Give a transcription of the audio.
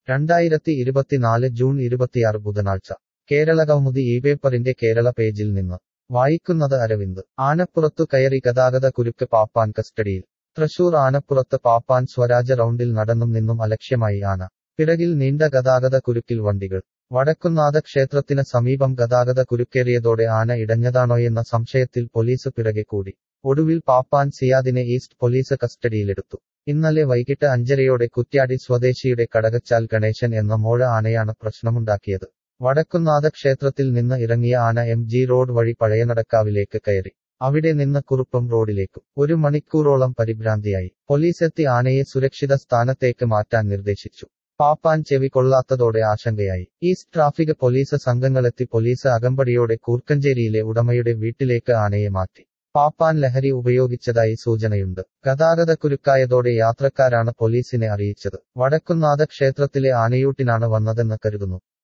രണ്ടായിരത്തി ഇരുപത്തിനാല് ജൂൺ ഇരുപത്തിയാറ് ബുധനാഴ്ച കേരള കൗമുദി ഈ പേപ്പറിന്റെ കേരള പേജിൽ നിന്ന് വായിക്കുന്നത് അരവിന്ദ് ആനപ്പുറത്തു കയറി ഗതാഗത കുരുക്ക് പാപ്പാൻ കസ്റ്റഡിയിൽ തൃശൂർ ആനപ്പുറത്ത് പാപ്പാൻ സ്വരാജ റൗണ്ടിൽ നടന്നും നിന്നും അലക്ഷ്യമായി ആന പിറകിൽ നീണ്ട ഗതാഗത കുരുക്കിൽ വണ്ടികൾ വടക്കുന്നാഥ ക്ഷേത്രത്തിന് സമീപം ഗതാഗത കുരുക്കേറിയതോടെ ആന ഇടഞ്ഞതാണോയെന്ന സംശയത്തിൽ പോലീസ് പിറകെ കൂടി ഒടുവിൽ പാപ്പാൻ സിയാദിനെ ഈസ്റ്റ് പോലീസ് കസ്റ്റഡിയിലെടുത്തു ഇന്നലെ വൈകിട്ട് അഞ്ചരയോടെ കുറ്റ്യാടി സ്വദേശിയുടെ കടകച്ചാൽ ഗണേശൻ എന്ന മോഴ ആനയാണ് പ്രശ്നമുണ്ടാക്കിയത് വടക്കുന്നാഥ ക്ഷേത്രത്തിൽ നിന്ന് ഇറങ്ങിയ ആന എം ജി റോഡ് വഴി പഴയനടക്കാവിലേക്ക് കയറി അവിടെ നിന്ന് കുറുപ്പം റോഡിലേക്കും ഒരു മണിക്കൂറോളം പരിഭ്രാന്തിയായി പോലീസെത്തി ആനയെ സുരക്ഷിത സ്ഥാനത്തേക്ക് മാറ്റാൻ നിർദ്ദേശിച്ചു പാപ്പാൻ ചെവി കൊള്ളാത്തതോടെ ആശങ്കയായി ഈസ്റ്റ് ട്രാഫിക് പോലീസ് സംഘങ്ങളെത്തി പോലീസ് അകമ്പടിയോടെ കൂർക്കഞ്ചേരിയിലെ ഉടമയുടെ വീട്ടിലേക്ക് ആനയെ മാറ്റി പാപ്പാൻ ലഹരി ഉപയോഗിച്ചതായി സൂചനയുണ്ട് ഗതാഗതക്കുരുക്കായതോടെ യാത്രക്കാരാണ് പോലീസിനെ അറിയിച്ചത് വടക്കുന്നാഥ ക്ഷേത്രത്തിലെ ആനയൂട്ടിനാണ് വന്നതെന്ന് കരുതുന്നു